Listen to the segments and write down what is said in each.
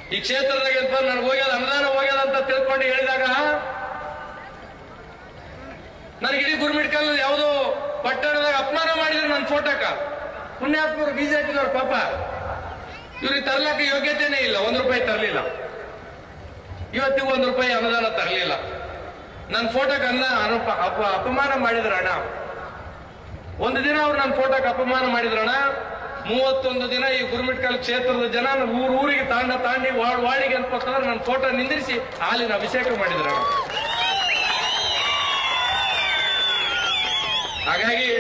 ಈ ಕ್ಷೇತ್ರದಾಗ ಏನಪ್ಪ ನನಗೆ ಹೋಗ್ಯದ ಅನುದಾನ ಹೋಗ್ಯದ ಅಂತ ತಿಳ್ಕೊಂಡು ಹೇಳಿದಾಗ ನನಗೆ ಇಡೀ ಗುರುಮಿಟ್ಕಲ್ ಯಾವುದೋ ಪಟ್ಟಣದಾಗ ಅಪಮಾನ ಮಾಡಿದ್ರು ನನ್ನ ಫೋಟೋಕ ಪುಣ್ಯಾತ್ಮರು ಬಿಜೆಪಿದವ್ರು ಪಾಪ ಇವ್ರಿಗೆ ತರ್ಲಕ್ಕೆ ಯೋಗ್ಯತೆನೇ ಇಲ್ಲ ಒಂದ್ ರೂಪಾಯಿ ತರಲಿಲ್ಲ ಇವತ್ತಿಗೂ ಒಂದ್ ರೂಪಾಯಿ ಅನುದಾನ ತರಲಿಲ್ಲ ನನ್ನ ಫೋಟೋಕ್ಕೆ ಅನ್ನ ಅನುಪ ಅಪ ಅಪಮಾನ ಮಾಡಿದ್ರಣ್ಣ ಒಂದು ದಿನ ಅವ್ರು ನನ್ನ ಫೋಟೋಕ್ಕೆ ಅಪಮಾನ ಮಾಡಿದ್ರಣ್ಣ ಮೂವತ್ತೊಂದು ದಿನ ಈ ಗುರುಮಿಟ್ಕಲ್ ಕ್ಷೇತ್ರದ ಜನ ಊರ್ ಊರಿಗೆ ತಾಂಡ ತಾಂಡಿ ವಾರ್ಡ್ ವಾರ್ಡಿಗೆ ಅನ್ಪತ್ತಂದ್ರೆ ನನ್ನ ಫೋಟೋ ನಿಂದಿರಿಸಿ ಹಾಲಿನ ಅಭಿಷೇಕ ಮಾಡಿದ್ರಣ್ಣ ಹಾಗಾಗಿ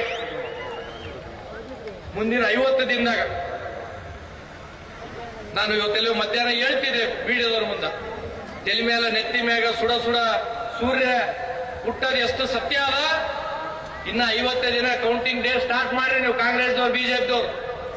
ಮುಂದಿನ ಐವತ್ತು ದಿನದಾಗ ನಾನು ಇವತ್ತೆಲ್ಲೋ ಮಧ್ಯಾಹ್ನ ಹೇಳ್ತಿದ್ದೆ ವಿಡಿಯೋದವ್ರ ಮುಂದ ತಲೆ ಮೇಲೆ ನೆತ್ತಿ ಮ್ಯಾಗ ಸುಡ ಸುಡ ಸೂರ್ಯ ಹುಟ್ಟದ ಎಷ್ಟು ಸತ್ಯ ಅದ ಇನ್ನ ಐವತ್ತೇ ದಿನ ಕೌಂಟಿಂಗ್ ಡೇ ಸ್ಟಾರ್ಟ್ ಮಾಡ್ರಿ ನೀವು ಕಾಂಗ್ರೆಸ್ದವ್ರು ಬಿಜೆಪಿದವ್ರು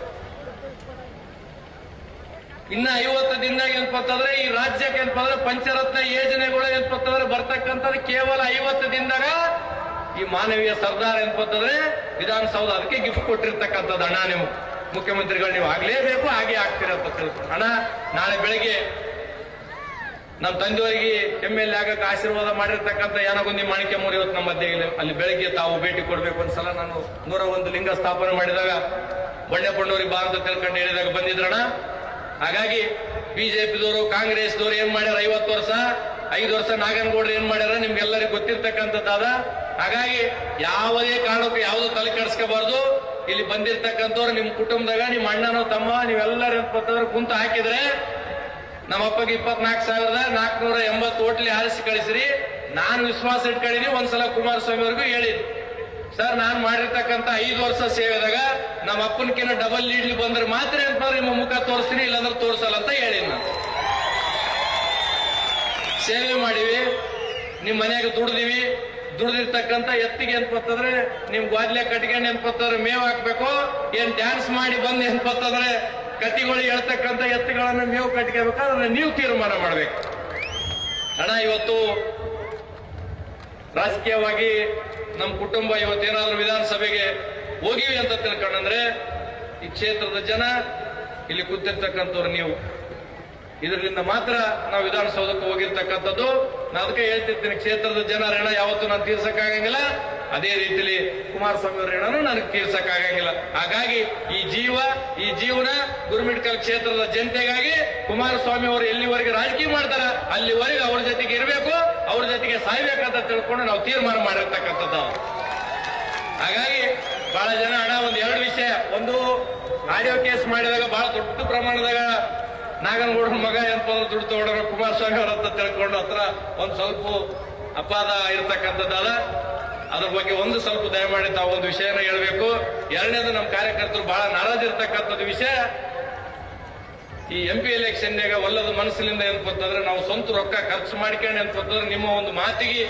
ಇನ್ನ ಐವತ್ತು ದಿನದಾಗ ಏನಪ್ಪಂತಂದ್ರೆ ಈ ರಾಜ್ಯಕ್ಕೆ ಏನಪ್ಪಂದ್ರೆ ಪಂಚರತ್ನ ಯೋಜನೆಗಳು ಏನಪ್ಪಂತಂದ್ರೆ ಬರ್ತಕ್ಕಂಥದ್ದು ಕೇವಲ ಐವತ್ತು ದಿನದಾಗ ಈ ಮಾನವೀಯ ಸರ್ದಾರ್ ಏನಪ್ಪಂತಂದ್ರೆ ವಿಧಾನಸೌಧ ಅದಕ್ಕೆ ಗಿಫ್ಟ್ ಕೊಟ್ಟಿರ್ತಕ್ಕಂಥದ್ದು ಅಣ್ಣ ನೀವು ಮುಖ್ಯಮಂತ್ರಿಗಳು ನೀವು ಆಗ್ಲೇಬೇಕು ಹಾಗೆ ಆಗ್ತೀರ ಅಂತ ತಿಳ್ಕೊಂಡು ಅಣ್ಣ ನಾಳೆ ಬೆಳಿಗ್ಗೆ ನಮ್ಮ ತಂದೆಯವರಿಗೆ ಎಮ್ ಎಲ್ ಎ ಆಗಕ್ಕೆ ಆಶೀರ್ವಾದ ಮಾಡಿರ್ತಕ್ಕಂಥ ಯಾನಗುಂದಿ ಮಾಣಿಕ್ಯಮ್ಮವ್ರು ಇವತ್ತು ನಮ್ಮ ಮಧ್ಯೆ ಇಲ್ಲ. ಅಲ್ಲಿ ಬೆಳಿಗ್ಗೆ ತಾವು ಭೇಟಿ ಕೊಡ್ಬೇಕು ಒಂದ್ಸಲ ನಾನು ನೂರ ಒಂದು ಲಿಂಗ ಸ್ಥಾಪನೆ ಮಾಡಿದಾಗ ಬಣ್ಣಪ್ಪಣ್ಣವ್ರಿಗೆ ಬಾ ಅಂತ ತಿಳ್ಕೊಂಡು ಹೇಳಿದಾಗ ಬಂದಿದ್ರಣ್ಣ ಹಾಗಾಗಿ ಬಿಜೆಪಿದವರು ಕಾಂಗ್ರೆಸ್ದವರು ಏನ್ ಮಾಡ್ಯಾರ ಐವತ್ತು ವರ್ಷ ಐದು ವರ್ಷ ನಾಗನಗೌಡ್ರು ಏನ್ ಮಾಡ್ಯಾರ ನಿಮ್ಗೆಲ್ಲರಿಗೂ ಗೊತ್ತಿರ್ತಕ್ಕಂಥದ್ದಾದ ಹಾಗಾಗಿ ಯಾವುದೇ ಕಾರಣಕ್ಕೂ ಯಾವುದು ತಲೆ ಕೆಡಿಸ್ಕೋಬಾರ್ದು ಇಲ್ಲಿ ಬಂದಿರ್ತಕ್ಕಂಥವ್ರು ನಿಮ್ ಕುಟುಂಬದಾಗ ನಿಮ್ಮ ಅಣ್ಣನೋ ತಮ್ಮ ನೀವೆಲ್ಲರೂ ಏನಪ್ಪಂತಂದ್ರೆ ಕುಂತು ಹಾಕಿದ್ರೆ ನಮ್ಮ ಅಪ್ಪಗೆ ಇಪ್ಪತ್ನಾಲ್ಕು ಸಾವಿರದ ನಾಲ್ಕುನೂರ ಎಂಬತ್ತು ಹೋಟ್ಲಿ ಹಾರಿಸಿ ಕಳಿಸ್ರಿ ನಾನು ವಿಶ್ವಾಸ ಇಟ್ಕೊಂಡಿನಿ ಒಂದ್ಸಲ ಕುಮಾರಸ್ವಾಮಿ ಅವ್ರಿಗೂ ಹೇಳಿದ್ವಿ ಸರ್ ನಾನು ಮಾಡಿರ್ತಕ್ಕಂಥ ಐದು ವರ್ಷ ಸೇವೆದಾಗ ನಮ್ಮ ಅಪ್ಪನಕಿನ್ನ ಡಬಲ್ ಲೀಡ್ಲಿ ಬಂದ್ರೆ ಮಾತ್ರ ಏನಪ್ಪ ನಿಮ್ಮ ಮುಖ ತೋರಿಸ್ತೀನಿ ಇಲ್ಲಾಂದ್ರೆ ತೋರಿಸಲ್ಲ ಅಂತ ಹೇಳಿನಿ ನಾನು ಸೇವೆ ಮಾಡಿವಿ ನಿಮ್ ಮನ್ಯಾಗ ದುಡ್ದಿವಿ ದುಡ್ದಿರ್ತಕ್ಕಂಥ ಎತ್ತಿಗೆ ಏನ್ಪತ್ತಂದ್ರೆ ನಿಮ್ ಗ್ವಾದ್ಲೆ ಕಟ್ಕೊಂಡು ಏನ್ಪತ್ತಂದ್ರೆ ಮೇವ್ ಹಾಕ್ಬೇಕು ಏನ್ ಡ್ಯಾನ್ಸ್ ಮಾಡಿ ಬಂದು ಏನ್ಪತ್ತಂದ್ರೆ ಕತಿಗಳು ಹೇಳ್ತಕ್ಕಂಥ ಎತ್ತುಗಳನ್ನ ಮೇವು ಕಟ್ಕೋಬೇಕಾದ್ರೆ ನೀವು ತೀರ್ಮಾನ ಮಾಡ್ಬೇಕು ಅಣ್ಣ ಇವತ್ತು ರಾಜಕೀಯವಾಗಿ ನಮ್ಮ ಕುಟುಂಬ ಇವತ್ತೇನಾದ್ರೂ ವಿಧಾನಸಭೆಗೆ ಹೋಗಿವಿ ಅಂತ ತಿಳ್ಕೊಂಡ್ರೆ ಈ ಕ್ಷೇತ್ರದ ಜನ ಇಲ್ಲಿ ಕೂತಿರ್ತಕ್ಕಂಥವ್ರು ನೀವು ಇದರಿಂದ ಮಾತ್ರ ನಾವು ವಿಧಾನಸೌಧಕ್ಕೆ ಹೋಗಿರ್ತಕ್ಕಂಥದ್ದು ನಾನು ಅದಕ್ಕೆ ಹೇಳ್ತಿರ್ತೀನಿ ಕ್ಷೇತ್ರದ ಜನ ಋಣ ಯಾವತ್ತೂ ನಾನು ತೀರ್ಸಕ್ಕಾಗಂಗಿಲ್ಲ ಅದೇ ರೀತಿಲಿ ಕುಮಾರಸ್ವಾಮಿ ಅವರ ಋಣನೂ ನನಗೆ ತೀರ್ಸಕ್ಕಾಗಂಗಿಲ್ಲ ಹಾಗಾಗಿ ಈ ಜೀವ ಈ ಜೀವನ ಗುರುಮಿಟ್ಕಲ್ ಕ್ಷೇತ್ರದ ಜನತೆಗಾಗಿ ಕುಮಾರಸ್ವಾಮಿ ಅವರು ಎಲ್ಲಿವರೆಗೆ ರಾಜಕೀಯ ಮಾಡ್ತಾರ ಅಲ್ಲಿವರೆಗೆ ಅವ್ರ ಜೊತೆಗೆ ಇರಬೇಕು ಅವ್ರ ಜೊತೆಗೆ ಸಾಯ್ಬೇಕಂತ ತಿಳ್ಕೊಂಡು ನಾವು ತೀರ್ಮಾನ ಮಾಡಿರ್ತಕ್ಕಂಥದ್ದು ಹಾಗಾಗಿ ಬಹಳ ಜನ ಹಣ ಒಂದ್ ಎರಡು ವಿಷಯ ಒಂದು ಆಡಿಯೋ ಕೇಸ್ ಮಾಡಿದಾಗ ಬಹಳ ದೊಡ್ಡ ಪ್ರಮಾಣದಾಗ ನಾಗನಗೌಡರ ಮಗ ಏನಪ್ಪ ದುಡ್ಡು ತಗೊಂಡ್ರ ಕುಮಾರಸ್ವಾಮಿ ಅವ್ರ ಅಂತ ತಿಳ್ಕೊಂಡು ಹತ್ರ ಒಂದ್ ಸ್ವಲ್ಪ ಅಪಾದ ಇರತಕ್ಕಂಥದ್ದಾದ ಅದ್ರ ಬಗ್ಗೆ ಒಂದು ಸ್ವಲ್ಪ ದಯಮಾಡಿ ತಾವು ಒಂದು ವಿಷಯನ ಹೇಳ್ಬೇಕು ಎರಡನೇದು ನಮ್ಮ ಕಾರ್ಯಕರ್ತರು ಬಹಳ ನಾರಾಜ್ ಇರ್ತಕ್ಕಂಥದ್ದು ವಿಷಯ ಈ ಎಂ ಪಿ ಎಲೆಕ್ಷನ್ಯಾಗ ಒಲ್ಲದ ಮನಸ್ಸಿನಿಂದ ಏನಪ್ಪಂತಂದ್ರೆ ನಾವು ಸ್ವಂತ ರೊಕ್ಕ ಖರ್ಚು ಮಾಡ್ಕೊಂಡು ಏನಪ್ಪಂತಂದ್ರೆ ನಿಮ್ಮ ಒಂದು ಮಾತಿಗೆ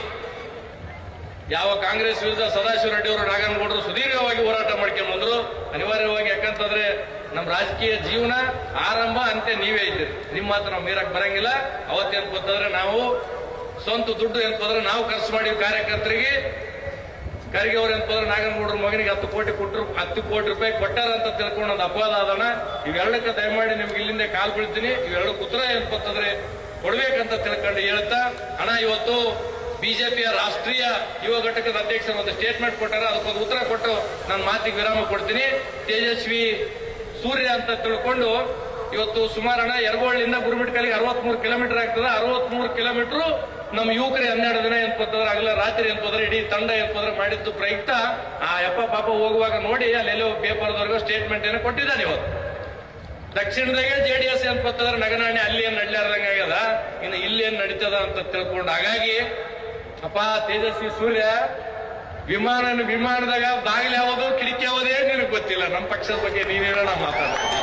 ಯಾವ ಕಾಂಗ್ರೆಸ್ ವಿರುದ್ಧ ಸದಾಶಿವ ರೆಡ್ಡಿ ಅವರು ನಾಗನಗೌಡರು ಸುದೀರ್ಘವಾಗಿ ಹೋರಾಟ ಮಾಡ್ಕೊಂಡು ಬಂದ್ರು ಅನಿವಾರ್ಯವಾಗಿ ಯಾಕಂತಂದ್ರೆ ನಮ್ಮ ರಾಜಕೀಯ ಜೀವನ ಆರಂಭ ಅಂತ್ಯ ನೀವೇ ಇದ್ದೀರಿ ನಿಮ್ಮ ಮಾತು ನಾವು ಮೀರಕ್ ಬರಂಗಿಲ್ಲ ಅವತ್ತೇನ್ ಗೊತ್ತಂದ್ರೆ ನಾವು ಸ್ವಂತ ದುಡ್ಡು ಏನಪ್ಪಂದ್ರೆ ನಾವು ಖರ್ಚು ಮಾಡಿವಿ ಕಾರ್ಯಕರ್ತರಿಗೆ ಖರ್ಗೆ ಅವ್ರು ಏನಪ್ಪಂದ್ರೆ ನಾಗನಗೌಡರ ಮಗನಿಗೆ ಹತ್ತು ಕೋಟಿ ಕೊಟ್ಟರು ಹತ್ತು ಕೋಟಿ ರೂಪಾಯಿ ಕೊಟ್ಟಾರ ಅಂತ ತಿಳ್ಕೊಂಡು ಒಂದು ಅಪವಾದ ಆದಣ ಇವೆರಡಕ್ಕೆ ದಯಮಾಡಿ ನಿಮ್ಗೆ ಇಲ್ಲಿಂದ ಕಾಲ್ ಬೀಳ್ತೀನಿ ಇವೆರಡಕ್ಕೆ ಉತ್ತರ ಏನಪ್ಪಂತಂದ್ರೆ ಕೊಡ್ಬೇಕಂತ ತಿಳ್ಕೊಂಡು ಹೇಳ್ತಾ ಹಣ ಇವತ್ತು ಬಿಜೆಪಿಯ ರಾಷ್ಟ್ರೀಯ ಯುವ ಘಟಕದ ಅಧ್ಯಕ್ಷರು ಒಂದು ಸ್ಟೇಟ್ಮೆಂಟ್ ಕೊಟ್ಟಾರ ಅದಕ್ಕೊಂದು ಉತ್ತರ ಕೊಟ್ಟು ನನ್ನ ಮಾತಿಗೆ ವಿರಾಮ ಕೊಡ್ತೀನಿ ತೇಜಸ್ವಿ ಸೂರ್ಯ ಅಂತ ತಿಳ್ಕೊಂಡು ಇವತ್ತು ಸುಮಾರಣ ಯರಗೋಳ್ಳಿಂದ ಗುರುಮಿಟ್ಕಲಿಗೆ ಅರವತ್ಮೂರು ಕಿಲೋಮೀಟರ್ ಆಗ್ತದೆ ಅರವತ್ಮೂರು ಕಿಲೋಮೀಟರ್ ನಮ್ಮ ಯುವಕರಿಗೆ ಹನ್ನೆರಡು ದಿನ ಏನ್ಪತ್ತಂದ್ರೆ ಆಗಲ್ಲ ರಾತ್ರಿ ಏನ್ಪಂದ್ರೆ ಇಡೀ ತಂಡ ಏನ್ಪಂದ್ರೆ ಮಾಡಿದ್ದು ಪ್ರಯುಕ್ತ ಆ ಯಪ್ಪ ಪಾಪ ಹೋಗುವಾಗ ನೋಡಿ ಅಲ್ಲೆಲ್ಲೋ ಪೇಪರ್ದವರೆಗೂ ಸ್ಟೇಟ್ಮೆಂಟ್ ಏನೋ ಕೊಟ್ಟಿದ್ದಾನೆ ಇವತ್ತು ದಕ್ಷಿಣದಾಗೆ ಜೆ ಡಿ ಎಸ್ ಏನ್ಪತ್ತಂದ್ರೆ ನಗನಾಣಿ ಅಲ್ಲಿ ಏನ್ ನಡ್ಲಾರ್ದಂಗ ಆಗ್ಯದ ಇನ್ನು ಇಲ್ಲಿ ಏನ್ ನಡೀತದ ಅಂತ ತಿಳ್ಕೊಂಡು ಹಾಗಾಗಿ ಅಪ್ಪ ತೇಜಸ್ವಿ ಸೂರ್ಯ ವಿಮಾನ ವಿಮಾನದಾಗ ಬಾಗಿಲು ಯಾವುದು ಕಿಟಕಿ ಯಾವುದೇ ನಿನಗೆ ಗೊತ್ತಿಲ್ಲ ನಮ್ಮ ಪಕ್ಷದ ಬಗ್ಗೆ ನೀನೇನೋ ನಾ ಮಾತಾಡ್ತೀನಿ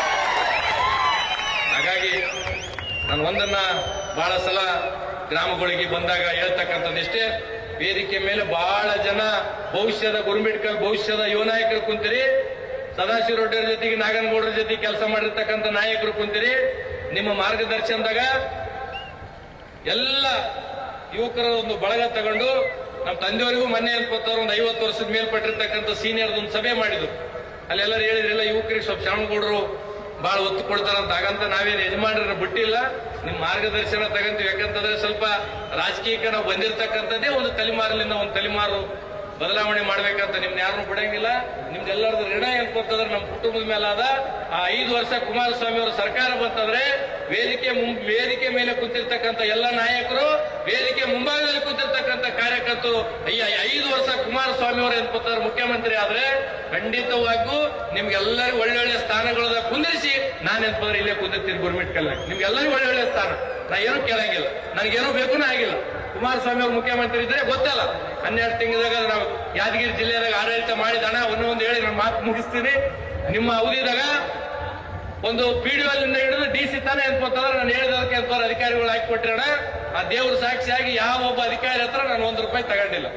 ಹಾಗಾಗಿ ನಾನು ಒಂದನ್ನ ಬಹಳ ಸಲ ಗ್ರಾಮಗಳಿಗೆ ಬಂದಾಗ ಹೇಳ್ತಕ್ಕಂಥದ್ದು ಇಷ್ಟೇ ವೇದಿಕೆ ಮೇಲೆ ಬಹಳ ಜನ ಭವಿಷ್ಯದ ಗುರುಮಿಟ್ಕಲ್ ಭವಿಷ್ಯದ ಯುವ ನಾಯಕರು ಕುಂತಿರಿ ಸದಾಶಿವ ರೆಡ್ಡಿಯವ್ರ ಜೊತೆಗೆ ನಾಗನಗೌಡರ ಜೊತೆಗೆ ಕೆಲಸ ಮಾಡಿರ್ತಕ್ಕಂಥ ನಾಯಕರು ಕುಂತಿರಿ ನಿಮ್ಮ ಮಾರ್ಗದರ್ಶನದಾಗ ಎಲ್ಲ ಯುವಕರ ಒಂದು ಬಳಗ ತಗೊಂಡು ನಮ್ಮ ತಂದೆಯವರಿಗೂ ಮೊನ್ನೆ ಅನ್ಕೋತವ್ರು ಒಂದು ಐವತ್ತು ವರ್ಷದ ಮೇಲ್ಪಟ್ಟಿರ್ತಕ್ಕಂಥ ಸೀನಿಯರ್ ಒಂದು ಸಭೆ ಮಾಡಿದ್ರು ಅಲ್ಲೆಲ್ಲರೂ ಹೇಳಿದ್ರಿಲ್ಲ ಯುವಕರಿಗೆ ಸ್ವಲ್ಪ ಶರಣಗೌಡರು ಬಹಳ ಒತ್ತು ಕೊಡ್ತಾರಂತ ಹಾಗಂತ ನಾವೇನು ಯಜಮಾನರನ್ನ ಬಿಟ್ಟಿಲ್ಲ ನಿಮ್ ಮಾರ್ಗದರ್ಶನ ತಗಂತೀವಿ ಯಾಕಂತಂದ್ರೆ ಸ್ವಲ್ಪ ರಾಜಕೀಯಕ್ಕೆ ನಾವು ಬಂದಿರತಕ್ಕಂಥದ್ದೇ ಒಂದು ತಲೆಮಾರಲಿಂದ ಒಂದು ತಲೆಮಾರು ಬದಲಾವಣೆ ಮಾಡ್ಬೇಕಂತ ನಿಮ್ನ ಯಾರನ್ನು ಬಿಡಂಗಿಲ್ಲ ನಿಮ್ದೆಲ್ಲರದು ಋಣ ಏನ್ಕೊತಂದ್ರೆ ನಮ್ಮ ಕುಟುಂಬದ ಮೇಲಾದ ಆ ಐದು ವರ್ಷ ಕುಮಾರಸ್ವಾಮಿ ಅವರ ಸರ್ಕಾರ ಬಂತಂದ್ರೆ ವೇದಿಕೆ ಮುಂ- ವೇದಿಕೆ ಮೇಲೆ ಕೂತಿರ್ತಕ್ಕಂಥ ಎಲ್ಲ ನಾಯಕರು ವೇದಿಕೆ ಮುಂಭಾಗದಲ್ಲಿ ಕೂತಿರ್ತಕ್ಕಂಥ ಕಾರ್ಯಕರ್ತರು ಅಯ್ಯ ಐದು ವರ್ಷ ಕುಮಾರಸ್ವಾಮಿ ಅವರು ಏನ್ಕೊತಾರೆ ಮುಖ್ಯಮಂತ್ರಿ ಆದ್ರೆ ಖಂಡಿತವಾಗೂ ನಿಮ್ಗೆಲ್ಲರಿಗೂ ಒಳ್ಳೊಳ್ಳೆ ಸ್ಥಾನಗಳದ ಕುಂದಿರಿಸಿ ನಾನು ಏನ್ಪಂದ್ರೆ ಇಲ್ಲೇ ಕುಂದಿರ್ತೀನಿ ಗುರ್ಮಿಟ್ ಕಲ್ಲ ನಿಮ್ಗೆಲ್ಲರಿಗೂ ಒಳ್ಳೊಳ್ಳೆ ಸ್ಥಾನ ನಾ ಏನೂ ಕೇಳಂಗಿಲ್ಲ ನನಗೇನೂ ಬೇಕು ಆಗಿಲ್ಲ ಕುಮಾರಸ್ವಾಮಿ ಅವರು ಮುಖ್ಯಮಂತ್ರಿ ಇದ್ರೆ ಗೊತ್ತಲ್ಲ ಹನ್ನೆರಡು ತಿಂಗಳದಾಗ ನಾವು ಯಾದಗಿರಿ ಜಿಲ್ಲೆದಾಗ ಆಡಳಿತ ಮಾಡಿದಣ ಒಂದೊಂದು ಹೇಳಿ ನಾನು ಮಾತು ಮುಗಿಸ್ತೀನಿ ನಿಮ್ಮ ಅವಧಿದಾಗ ಒಂದು ಪಿಡಿಒಲ್ ಇಂದ ಹಿಡಿದು ಡಿ ಸಿ ತಾನೇ ಅನ್ಕೋತಾರೆ ನಾನು ಹೇಳಿದಕ್ಕೆ ಅಂತಾರೆ ಅಧಿಕಾರಿಗಳು ಹಾಕಿ ಕೊಟ್ಟಿರೋಣ ಆ ದೇವ್ರ ಸಾಕ್ಷಿಯಾಗಿ ಯಾವ ಒಬ್ಬ ಅಧಿಕಾರಿ ಹತ್ರ ನಾನು ಒಂದು ರೂಪಾಯಿ ತಗೊಂಡಿಲ್ಲ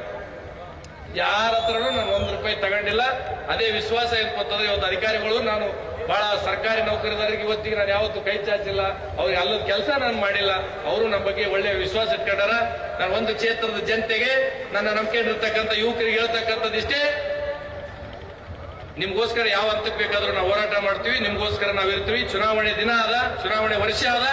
ಯಾರ ಹತ್ರನೂ ನಾನು ಒಂದು ರೂಪಾಯಿ ತಗೊಂಡಿಲ್ಲ ಅದೇ ವಿಶ್ವಾಸ ಏನ್ಕೊತಂದ್ರೆ ಇವತ್ತು ಅಧಿಕಾರಿಗಳು ನಾನು ಬಹಳ ಸರ್ಕಾರಿ ನೌಕರರಿಗೆ ಇವತ್ತಿಗೆ ನಾನು ಯಾವತ್ತೂ ಕೈ ಚಾಚಿಲ್ಲ ಅವ್ರಿಗೆ ಅಲ್ಲದ ಕೆಲಸ ನಾನು ಮಾಡಿಲ್ಲ ಅವರು ನಮ್ಮ ಬಗ್ಗೆ ಒಳ್ಳೆಯ ವಿಶ್ವಾಸ ಇಟ್ಕೊಂಡಾರ ನಾನು ಒಂದು ಕ್ಷೇತ್ರದ ಜನತೆಗೆ ನನ್ನ ನಂಬಿಕೆ ಇರ್ತಕ್ಕಂಥ ಯುವಕರಿಗೆ ಹೇಳ್ತಕ್ಕಂಥದ್ದಿಷ್ಟೇ ನಿಮ್ಗೋಸ್ಕರ ಯಾವ ಹಂತಕ್ಕೆ ಬೇಕಾದ್ರೂ ನಾವು ಹೋರಾಟ ಮಾಡ್ತೀವಿ ನಿಮ್ಗೋಸ್ಕರ ನಾವು ಇರ್ತೀವಿ ಚುನಾವಣೆ ದಿನ ಅದ ಚುನಾವಣೆ ವರ್ಷ ಅದ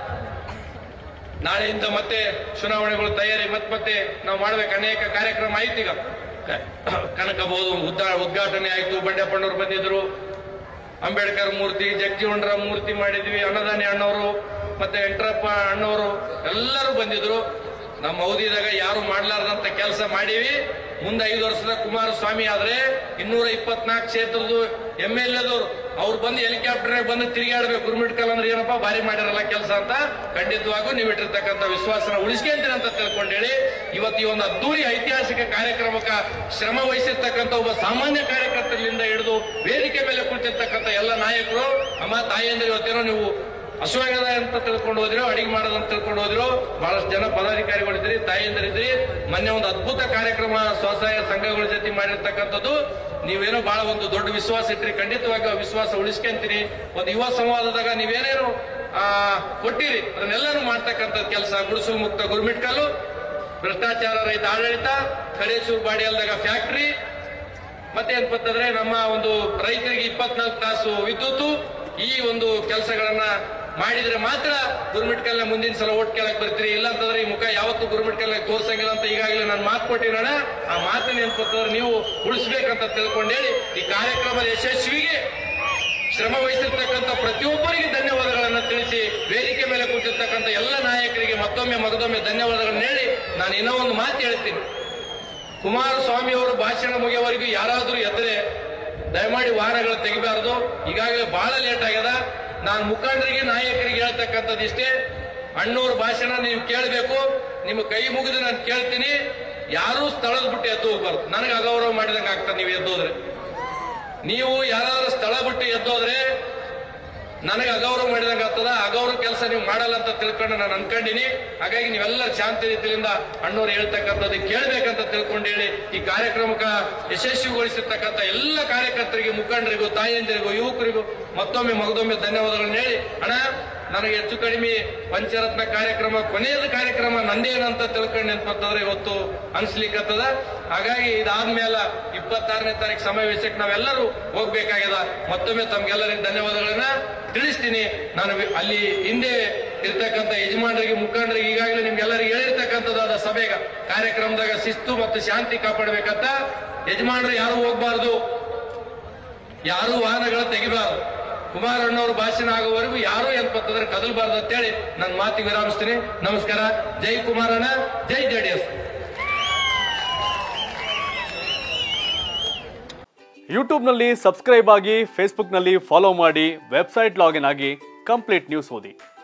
ನಾಳೆಯಿಂದ ಮತ್ತೆ ಚುನಾವಣೆಗಳು ತಯಾರಿ ಮತ್ತೆ ಮತ್ತೆ ನಾವು ಮಾಡ್ಬೇಕು ಅನೇಕ ಕಾರ್ಯಕ್ರಮ ಆಯ್ತು ಈಗ ಕ- ಕನಕಬಹುದು ಉದ್ದಾ ಉದ್ಘಾಟನೆ ಆಯ್ತು ಬಂಡೆಪ್ಪಣ್ಣವ್ರು ಬಂದಿದ್ರು ಅಂಬೇಡ್ಕರ್ ಮೂರ್ತಿ ಜಗಜೀವನರ ಮೂರ್ತಿ ಮಾಡಿದ್ವಿ ಅನ್ನದಾನಿ ಅಣ್ಣವರು ಮತ್ತೆ ವೆಂಕಟಪ್ಪ ಅಣ್ಣವರು ಎಲ್ಲರೂ ಬಂದಿದ್ರು ನಮ್ಮ ಅವಧಿದಾಗ ಯಾರು ಮಾಡ್ಲಾರ್ದಂತ ಕೆಲಸ ಮಾಡೀವಿ ಮುಂದೆ ಐದು ವರ್ಷದ ಕುಮಾರಸ್ವಾಮಿ ಆದ್ರೆ ಇನ್ನೂರ ಇಪ್ಪತ್ನಾಲ್ಕು ಕ್ಷೇತ್ರದ ಎಂ ಎಲ್ ಎದವ್ರು ಅವ್ರು ಬಂದು ಹೆಲಿಕಾಪ್ಟರ್ ಬಂದು ತಿರುಗಾಡ್ಬೇಕು ಗುರುಮಿಟ್ಕಲ್ ಅಂದ್ರೆ ಏನಪ್ಪಾ ಭಾರಿ ಮಾಡಿರಲ್ಲ ಕೆಲಸ ಅಂತ ಖಂಡಿತವಾಗೂ ನೀವು ಇಟ್ಟಿರ್ತಕ್ಕಂಥ ವಿಶ್ವಾಸನ ಉಳಿಸ್ಕೊಂತೀರ ಅಂತ ತಿಳ್ಕೊಂಡು ಹೇಳಿ ಇವತ್ತು ಈ ಒಂದು ಅದ್ದೂರಿ ಐತಿಹಾಸಿಕ ಕಾರ್ಯಕ್ರಮಕ್ಕೆ ಶ್ರಮ ವಹಿಸಿರ್ತಕ್ಕಂಥ ಒಬ್ಬ ಸಾಮಾನ್ಯ ಕಾರ್ಯಕರ್ತರಿಂದ ಹಿಡಿದು ವೇದಿಕೆ ಮೇಲೆ ಕುಳಿತಿರ್ತಕ್ಕಂಥ ಎಲ್ಲ ನಾಯಕರು ಅಮ್ಮ ತಾಯಿಯಂದ್ರೆ ಇವತ್ತೇನೋ ನೀವು ಹಸುವಾಗದ ಅಂತ ತಿಳ್ಕೊಂಡು ಹೋದಿರೋ ಅಡಿಗೆ ಮಾಡೋದಂತ ತಿಳ್ಕೊಂಡು ಹೋದಿರೋ ಬಹಳಷ್ಟು ಜನ ಪದಾಧಿಕಾರಿಗಳಿದ್ರಿ ತಾಯಿಯಂದರಿದ್ರಿ ಮೊನ್ನೆ ಒಂದು ಅದ್ಭುತ ಕಾರ್ಯಕ್ರಮ ಸ್ವಸಹಾಯ ಸಂಘಗಳ ಜೊತೆ ಮಾಡಿರ್ತಕ್ಕಂಥದ್ದು ನೀವೇನೋ ಬಹಳ ಒಂದು ದೊಡ್ಡ ವಿಶ್ವಾಸ ಇಟ್ರಿ ಖಂಡಿತವಾಗಿ ಆ ವಿಶ್ವಾಸ ಉಳಿಸ್ಕೊಂತೀರಿ ಒಂದು ಯುವ ಸಂವಾದದಾಗ ನೀವೇನೇನು ಆ ಕೊಟ್ಟಿರಿ ಅದನ್ನೆಲ್ಲಾನು ಮಾಡ್ತಕ್ಕಂಥದ್ದು ಕೆಲಸ ಗುಡಿಸಲು ಮುಕ್ತ ಗುರುಮಿಟ್ಕಲ್ಲು ಭ್ರಷ್ಟಾಚಾರ ರಹಿತ ಆಡಳಿತ ಕಡೇಸೂರು ಬಾಡಿಯಲ್ದಾಗ ಫ್ಯಾಕ್ಟ್ರಿ ಮತ್ತೆ ಏನಪ್ಪಂತಂದ್ರೆ ನಮ್ಮ ಒಂದು ರೈತರಿಗೆ ಇಪ್ಪತ್ನಾಲ್ಕು ತಾಸು ವಿದ್ಯುತ್ ಈ ಒಂದು ಕೆಲಸಗಳನ್ನ ಮಾಡಿದ್ರೆ ಮಾತ್ರ ಗುರುಮಿಟ್ಕಲ್ನ ಮುಂದಿನ ಸಲ ಓಟ್ ಕೇಳಕ್ ಬರ್ತೀರಿ ಇಲ್ಲ ಅಂತಂದ್ರೆ ಈ ಮುಖ ಯಾವತ್ತು ಗುರುಮಿಟ್ಕಲ್ನ ತೋರ್ಸಂಗಿಲ್ಲ ಅಂತ ಈಗಾಗಲೇ ನಾನು ಮಾತು ಕೊಟ್ಟಿರೋಣ ಆ ಮಾತನ್ನ ಏನಪ್ಪಂತಂದ್ರೆ ನೀವು ಉಳಿಸ್ಬೇಕಂತ ತಿಳ್ಕೊಂಡು ಹೇಳಿ ಈ ಕಾರ್ಯಕ್ರಮದ ಯಶಸ್ವಿಗೆ ಶ್ರಮ ವಹಿಸಿರ್ತಕ್ಕಂಥ ಪ್ರತಿಯೊಬ್ಬರಿಗೆ ಧನ್ಯವಾದಗಳನ್ನು ತಿಳಿಸಿ ವೇದಿಕೆ ಮೇಲೆ ಕೂತಿರ್ತಕ್ಕಂಥ ಎಲ್ಲ ನಾಯಕರಿಗೆ ಮತ್ತೊಮ್ಮೆ ಮಗದೊಮ್ಮೆ ಧನ್ಯವಾದಗಳನ್ನು ಹೇಳಿ ನಾನು ಇನ್ನೂ ಒಂದು ಮಾತು ಹೇಳ್ತೀನಿ ಕುಮಾರಸ್ವಾಮಿ ಅವರು ಭಾಷಣ ಮುಗಿಯವರೆಗೂ ಯಾರಾದರೂ ಎದ್ರೆ ದಯಮಾಡಿ ವಾಹನಗಳು ತೆಗಿಬಾರದು ಈಗಾಗಲೇ ಬಹಳ ಲೇಟ್ ಆಗ್ಯದ ನಾನು ಮುಖಂಡರಿಗೆ ನಾಯಕರಿಗೆ ಹೇಳ್ತಕ್ಕಂಥದ್ದು ಇಷ್ಟೇ ಅಣ್ಣವ್ರ ಭಾಷಣ ನೀವು ಕೇಳಬೇಕು ನಿಮ್ಮ ಕೈ ಮುಗಿದು ನಾನು ಕೇಳ್ತೀನಿ ಯಾರೂ ಸ್ಥಳದ ಬಿಟ್ಟು ಎದ್ದು ಹೋಗ್ಬಾರ್ದು ನನಗೆ ಅಗೌರವ ಮಾಡಿದಂಗೆ ಆಗ್ತದೆ ನೀವು ಎದ್ದೋದ್ರೆ ನೀವು ಯಾರಾದ್ರೂ ಸ್ಥಳ ಬಿಟ್ಟು ಎದ್ದೋದ್ರೆ ನನಗೆ ಅಗೌರವ ಮಾಡಿದಂಗೆ ಆಗ್ತದ ಅಗೌರವ ಕೆಲಸ ನೀವು ಮಾಡಲ್ಲ ಅಂತ ತಿಳ್ಕೊಂಡು ನಾನು ಅನ್ಕೊಂಡಿನಿ ಹಾಗಾಗಿ ನೀವೆಲ್ಲ ಶಾಂತಿ ರೀತಿಯಿಂದ ಅಣ್ಣವ್ರು ಹೇಳ್ತಕ್ಕಂಥದ್ದು ಕೇಳಬೇಕಂತ ತಿಳ್ಕೊಂಡು ಹೇಳಿ ಈ ಕಾರ್ಯಕ್ರಮಕ್ಕೆ ಯಶಸ್ವಿಗೊಳಿಸಿರ್ತಕ್ಕಂಥ ಎಲ್ಲ ಕಾರ್ಯಕರ್ತರಿಗೆ ಮುಖಂಡರಿಗೂ ತಾಯಂದಿರಿಗೂ ಯುವಕರಿಗೂ ಮತ್ತೊಮ್ಮೆ ಮಗದೊಮ್ಮೆ ಧನ್ಯವಾದಗಳನ್ನು ಹೇಳಿ ಅಣ್ಣ ನನಗೆ ಹೆಚ್ಚು ಕಡಿಮೆ ಪಂಚರತ್ನ ಕಾರ್ಯಕ್ರಮ ಕೊನೆಯದ ಕಾರ್ಯಕ್ರಮ ನಂದೇನಂತ ತಿಳ್ಕೊಂಡು ಅಂತಂದ್ರೆ ಇವತ್ತು ಅನ್ಸ್ಲಿಕ್ಕತ್ತದ ಹಾಗಾಗಿ ಇದಾದ್ಮೇಲೆ ಇಪ್ಪತ್ತಾರನೇ ತಾರೀಕು ಸಮಾವೇಶಕ್ಕೆ ನಾವೆಲ್ಲರೂ ಹೋಗ್ಬೇಕಾಗ್ಯದ ಮತ್ತೊಮ್ಮೆ ತಮ್ಗೆಲ್ಲರಿಗೆ ಧನ್ಯವಾದಗಳನ್ನ ತಿಳಿಸ್ತೀನಿ ನಾನು ವಿ- ಅಲ್ಲಿ ಹಿಂದೆ ಇರ್ತಕ್ಕಂಥ ಯಜಮಾನರಿಗೆ ಮುಖಂಡರಿಗೆ ಈಗಾಗಲೇ ನಿಮ್ಗೆಲ್ಲರಿಗೆ ಹೇಳಿರ್ತಕ್ಕಂಥದ್ದಾದ ಸಭೆಗ ಕಾರ್ಯಕ್ರಮದಾಗ ಶಿಸ್ತು ಮತ್ತು ಶಾಂತಿ ಕಾಪಾಡಬೇಕಂತ ಯಜಮಾನರು ಯಾರು ಹೋಗ್ಬಾರ್ದು ಯಾರು ವಾಹನಗಳ ತೆಗಿಬಾರದು ಕುಮಾರಣ್ಣವ್ರ ಭಾಷಣ ಆಗುವವರೆಗೂ ಯಾರು ಏನಪ್ಪಂತಂದ್ರೆ ಕದಲ್ಬಾರ್ದು ಅಂತೇಳಿ ನನ್ನ ಮಾತಿಗೆ ವಿರಾಮಿಸ್ತೀನಿ ನಮಸ್ಕಾರ ಜೈ ಕುಮಾರಣ್ಣ ಜೈ ಜೆಡಿಎಸ್ ಯೂಟ್ಯೂಬ್ನಲ್ಲಿ ಸಬ್ಸ್ಕ್ರೈಬ್ ಆಗಿ ಫೇಸ್ಬುಕ್ನಲ್ಲಿ ಫಾಲೋ ಮಾಡಿ ವೆಬ್ಸೈಟ್ ಲಾಗಿನ್ ಆಗಿ ಕಂಪ್ಲೀಟ್ ನ್ಯೂಸ್ ಓದಿ